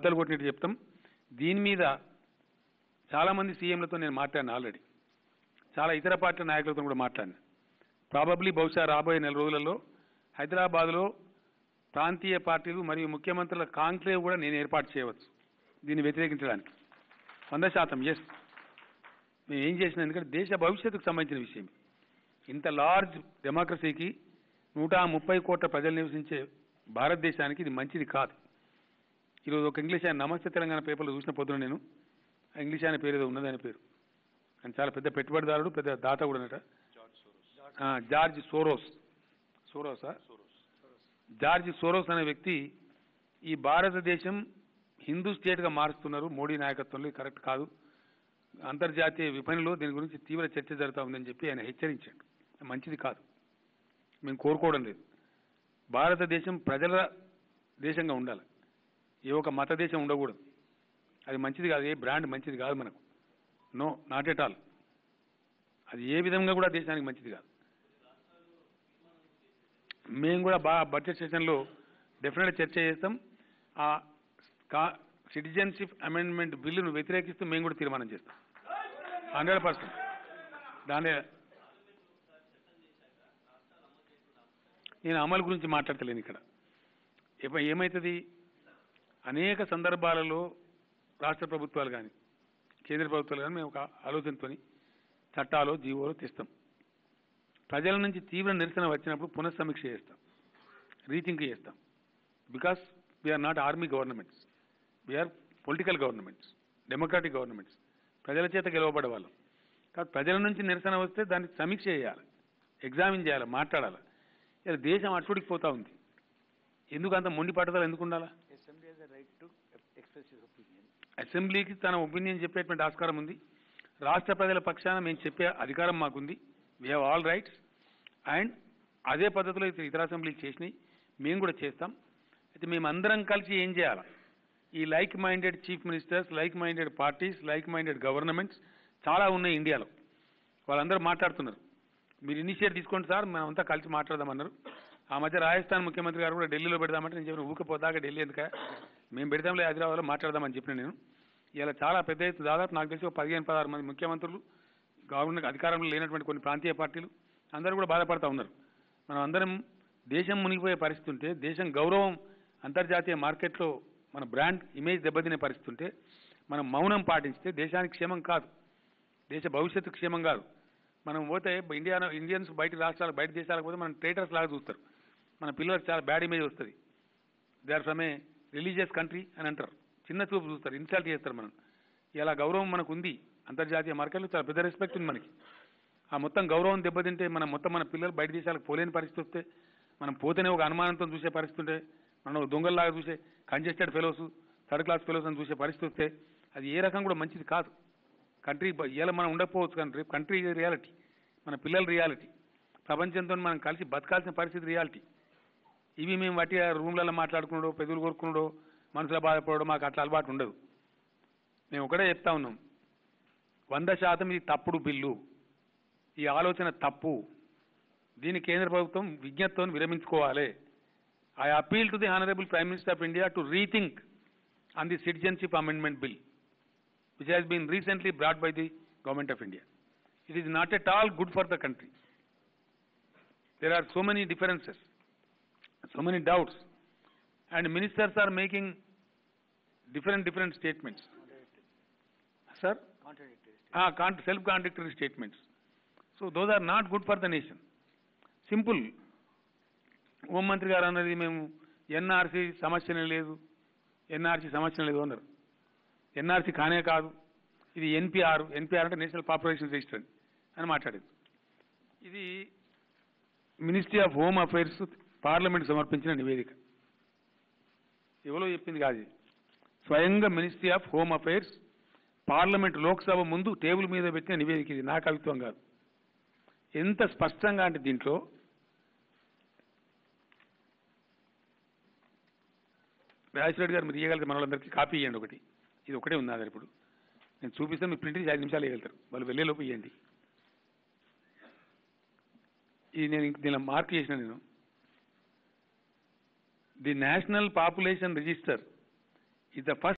బద్దలు కొట్టినట్టు చెప్తాం దీని మీద చాలామంది సీఎంలతో నేను మాట్లాడిన ఆల్రెడీ చాలా ఇతర పార్టీల నాయకులతో కూడా మాట్లాడిన ప్రాబబ్లీ బహుశా రాబోయే నెల రోజులలో హైదరాబాద్లో ప్రాంతీయ పార్టీలు మరియు ముఖ్యమంత్రుల కాంక్లేవ్ కూడా నేను ఏర్పాటు చేయవచ్చు దీన్ని వ్యతిరేకించడానికి వంద శాతం ఎస్ మేము ఏం చేసినా ఎందుకంటే దేశ భవిష్యత్తుకు సంబంధించిన విషయం ఇంత లార్జ్ డెమోక్రసీకి నూట ముప్పై కోట్ల ప్రజలు నివసించే భారతదేశానికి ఇది మంచిది కాదు ఈరోజు ఒక ఇంగ్లీష్ ఆయన నమస్తే తెలంగాణ పేపర్లో చూసిన పొద్దున నేను ఆ ఇంగ్లీష్ ఆయన పేరు ఏదో ఉన్నది ఆయన పేరు ఆయన చాలా పెద్ద పెట్టుబడిదారుడు పెద్ద దాత కూడా అనట ఆ, జార్జ్ సోరోస్ సోరోసా జార్జ్ సోరోస్ అనే వ్యక్తి ఈ భారతదేశం హిందూ స్టేట్గా మారుస్తున్నారు మోడీ నాయకత్వంలో ఇది కరెక్ట్ కాదు అంతర్జాతీయ విపణిలో దీని గురించి తీవ్ర చర్చ జరుగుతూ ఉందని చెప్పి ఆయన హెచ్చరించాడు మంచిది కాదు మేము కోరుకోవడం లేదు భారతదేశం ప్రజల దేశంగా ఉండాలి ఏ ఒక మత దేశం ఉండకూడదు అది మంచిది కాదు ఏ బ్రాండ్ మంచిది కాదు మనకు నో నాట్ ఎట్ ఆల్ అది ఏ విధంగా కూడా దేశానికి మంచిది కాదు మేము కూడా బాగా బడ్జెట్ సెషన్లో డెఫినెట్గా చర్చ చేస్తాం ఆ కా సిటిజన్షిప్ అమెండ్మెంట్ బిల్లును వ్యతిరేకిస్తూ మేము కూడా తీర్మానం చేస్తాం హండ్రెడ్ పర్సెంట్ దాని నేను అమలు గురించి మాట్లాడతలేను ఇక్కడ ఇప్ప- ఏమవుతుంది అనేక సందర్భాలలో రాష్ట్ర ప్రభుత్వాలు కానీ కేంద్ర ప్రభుత్వాలు కానీ మేము ఒక ఆలోచనతో చట్టాలు జీవోలు తెస్తాం ప్రజల నుంచి తీవ్ర నిరసన వచ్చినప్పుడు పునఃసమీక్ష చేస్తాం రీథింక్ చేస్తాం because we are not army governments we are political governments democratic governments ప్రజల చేత గెలవబడే వాళ్ళం కాబట్టి ప్రజల నుంచి నిరసన వస్తే దాన్ని సమీక్ష చేయాలి ఎగ్జామిన్ చేయాలి మాట్లాడాలి ఇలా దేశం అట్టుడికి పోతా ఉంది ఎందుకు అంత మొండి పట్టుదల ఎందుకు ఉండాలా Assembly has a right to express his opinion. అసెంబ్లీకి తన ఒపీనియన్ చెప్పేటువంటి ఆస్కారం ఉంది రాష్ట్ర ప్రజల పక్షాన మేము చెప్పే అధికారం మాకుంది we have all rights and అదే పద్ధతిలో ఇతర ఇతర అసెంబ్లీలు చేసినాయి మేము కూడా చేస్తాం అయితే మేము అందరం కలిసి ఏం చేయాలి ఈ like minded chief ministers like minded parties like minded governments చాలా ఉన్నాయి ఇండియాలో వాళ్ళందరూ మాట్లాడుతున్నారు మీరు ఇనిషియేట్ తీసుకోండి సార్ మనం అంతా కలిసి మాట్లాడదామన్నారు ఆ మధ్య రాజస్థాన్ ముఖ్యమంత్రి గారు కూడా ఢిల్లీలో పెడదామంటే నేను చెప్పిన ఊకపోదాకా ఢిల్లీ ఎందుక మేము పెడదాంలే హైదరాబాద్లో మాట్లాడదామని చెప్పిన నేను ఇలా చాలా పెద్ద ఎత్తు దాదాపు నాకు తెలిసి ఒక పదిహేను పదహారు మంది ముఖ్యమంత్రులు గవర్నమెంట్ అధికారంలో లేనటువంటి కొన్ని ప్రాంతీయ పార్టీలు అందరూ కూడా బాధపడతా ఉన్నారు మనం అందరం దేశం మునిగిపోయే పరిస్థితి ఉంటే దేశం గౌరవం అంతర్జాతీయ మార్కెట్లో మన బ్రాండ్ ఇమేజ్ దెబ్బతినే పరిస్థితి ఉంటే మనం మౌనం పాటిస్తే దేశానికి క్షేమం కాదు దేశ భవిష్యత్తు క్షేమం కాదు మనం పోతే ఇండియా ఇండియన్స్ బయట రాష్ట్రాలు బయట దేశాలకు పోతే మనం ట్రేటర్స్ లాగా చూస్తారు మన పిల్లలకు చాలా బ్యాడ్ ఇమేజ్ వస్తుంది they are from a religious country అని అంటారు చిన్న చూపు చూస్తారు ఇన్సల్ట్ చేస్తారు మనం ఇలా గౌరవం మనకు ఉంది అంతర్జాతీయ మార్కెట్లో చాలా పెద్ద రెస్పెక్ట్ ఉంది మనకి ఆ మొత్తం గౌరవం దెబ్బతింటే మనం మొత్తం మన పిల్లలు బయట దేశాలకు పోలేని పరిస్థితి వస్తే మనం పోతేనే ఒక అనుమానంతో చూసే పరిస్థితి ఉంటే మనం ఒక దొంగల్లాగా చూసే congested fellows third class fellows అని చూసే పరిస్థితి వస్తే అది ఏ రకం కూడా మంచిది కాదు కంట్రీ ఇవాళ మనం ఉండకపోవచ్చు కానీ రేపు కంట్రీ రియాలిటీ మన పిల్లల రియాలిటీ ప్రపంచంతో మనం కలిసి బతకాల్సిన పరిస్థితి రియాలిటీ ఇవి మేము వాటి రూమ్లలో మాట్లాడుకున్నాడో పెదవులు కోరుకున్నాడో మనసులో బాధపడడం మాకు అట్లా అలవాటు ఉండదు మేము ఒకటే చెప్తా ఉన్నాం వంద శాతం ఇది తప్పుడు బిల్లు ఈ ఆలోచన తప్పు దీన్ని కేంద్ర ప్రభుత్వం విజ్ఞతతో విరమించుకోవాలి I appeal to the honourable prime minister of India to rethink on the citizenship amendment bill which has been recently brought by the government of India. It is not at all good for the country. There are so many differences, so many doubts, and ministers are making different different statements. Sir, Contradictory statement. ah, con- self-contradictory statements. So those are not good for the nation. Simple హోంమంత్రి గారు అన్నది మేము NRC సమస్యనే లేదు NRC సమస్య లేదు అన్నారు NRC కానే కాదు ఇది ఎన్పిఆర్ ఎన్పిఆర్ అంటే నేషనల్ పాపులేషన్ రిజిస్టర్ అని మాట్లాడింది ఇది ministry of home affairs parliament సమర్పించిన నివేదిక ఎవరో చెప్పింది కాదు ఇది. స్వయంగా ministry of home affairs parliament Lok Sabha ముందు టేబుల్ మీద పెట్టిన నివేదిక ఇది నా కవిత్వం కాదు ఎంత స్పష్టంగా అంటే దీంట్లో రాజశేఖర్ గారు మీరు ఇవ్వగలిగితే మన వాళ్ళందరికీ కాపీ ఇవ్వండి ఒకటి ఇది ఒకటే ఉంది నా దగ్గర ఇప్పుడు నేను చూపిస్తే మీరు ప్రింట్ చేసి ఐదు నిమిషాలు ఇవ్వగలుగుతారు వాళ్ళు వెళ్ళేలోపు ఇవ్వండి ఇది నేను ఇంక దీనిలో మార్క్ చేసిన నేను the national population register is the first